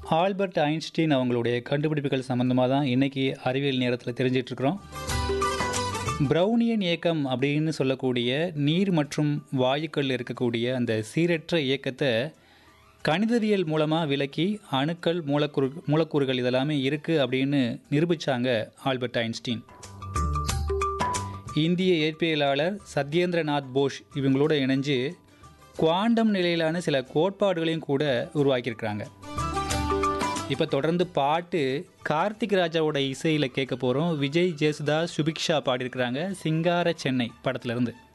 Albert Einstein அவங்களுடைய கண்டுபிடிப்புகள் சம்மந்தமாக தான் இன்றைக்கி அறிவியல் நேரத்தில் தெரிஞ்சிட்ருக்குறோம் ப்ரௌனியன் இயக்கம் அப்படின்னு சொல்லக்கூடிய நீர் மற்றும் வாயுக்கள் இருக்கக்கூடிய அந்த சீரற்ற இயக்கத்தை கணிதவியல் மூலமாக விளக்கி அணுக்கள் மூலக்கூறு மூலக்கூறுகள் இதெல்லாமே இருக்குது அப்படின்னு நிரூபித்தாங்க ஆல்பர்ட் ஐன்ஸ்டீன் இந்திய இயற்பியலாளர் சத்யேந்திரநாத் போஸ் இவங்களோட இணைஞ்சு குவாண்டம் நிலையிலான சில கோட்பாடுகளையும் கூட உருவாக்கியிருக்கிறாங்க இப்போ தொடர்ந்து பாட்டு கார்த்திக் ராஜாவோட இசையில் கேட்க போகிறோம் விஜய் ஜேசுதாஸ் சுபிக்ஷா பாடியிருக்கிறாங்க சிங்கார சென்னை படத்துலேருந்து